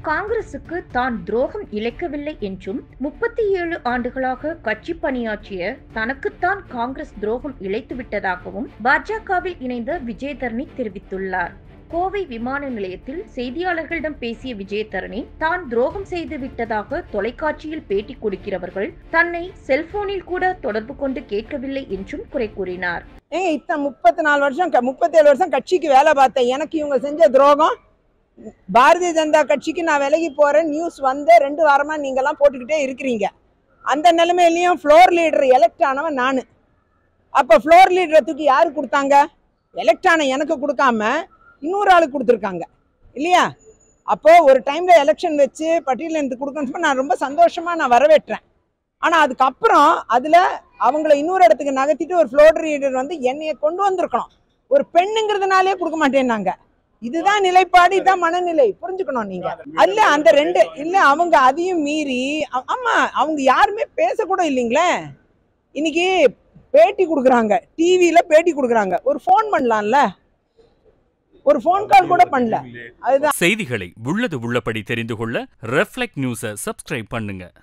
காங்கிரசுக்கு தான் துரோகம் இழைக்கவில்லை என்றும் முப்பத்தி ஏழு ஆண்டுகளாக கட்சி பணியாற்றிய தனக்குத்தான் காங்கிரஸ் துரோகம் இழைத்து விட்டதாகவும் பாஜகவில் இணைந்த விஜயதரணி தெரிவித்துள்ளார் கோவை விமான நிலையத்தில் செய்தியாளர்களிடம் பேசிய விஜயதரணி தான் துரோகம் செய்து விட்டதாக தொலைக்காட்சியில் பேட்டி கொடுக்கிறவர்கள் தன்னை செல்போனில் கூட தொடர்பு கொண்டு கேட்கவில்லை என்றும் குறை கூறினார் ஏங்க இத்தனை முப்பத்தி நாலு வருஷம் முப்பத்தேழு வருஷம் கட்சிக்கு வேலை பார்த்தேன் எனக்கு இவங்க செஞ்ச துரோகம் பாரதிய ஜனதா கட்சிக்கு நான் விலகி போறேன் நியூஸ் வந்து ரெண்டு வாரமா நீங்கெல்லாம் போட்டுக்கிட்டே இருக்கிறீங்க அந்த நிலைமையிலையும் ஃப்ளோர் லீடர் எலெக்ட் ஆனவன் நான் அப்போ ஃப்ளோர் லீடரை தூக்கி யாரு கொடுத்தாங்க எலெக்ட் ஆன எனக்கு கொடுக்காம இன்னொரு ஆளுக்கு கொடுத்துருக்காங்க இல்லையா அப்போ ஒரு டைம்ல எலெக்ஷன் வச்சு பட்டியலில் இருந்து கொடுக்கணும் நான் ரொம்ப சந்தோஷமா நான் வரவேற்றேன் ஆனா அதுக்கப்புறம் அதுல அவங்கள இன்னொரு இடத்துக்கு நகர்த்திட்டு ஒரு ஃப்ளோர் லீடர் வந்து என்னைய கொண்டு வந்திருக்கணும் ஒரு பெண்ணுங்கிறதுனாலே கொடுக்க மாட்டேன்னாங்க இதுதான் நிலைப்பாடு இதுதான் மனநிலை புரிஞ்சுக்கணும் நீங்க அல்ல அந்த ரெண்டு இல்ல அவங்க அதையும் மீறி ஆ- ஆமா அவங்க யாருமே பேசக்கூட இல்லைங்களே இன்னைக்கு பேட்டி கொடுக்குறாங்க டிவியில பேட்டி கொடுக்குறாங்க ஒரு ஃபோன் பண்ணலாம்ல ஒரு ஃபோன் கால் கூட பண்ணல அதுதான் செய்திகளை உள்ளது உள்ளபடி தெரிந்து கொள்ள ரெஃப்ளெக்ட் நியூஸை சப்ஸ்கிரைப் பண்ணுங்க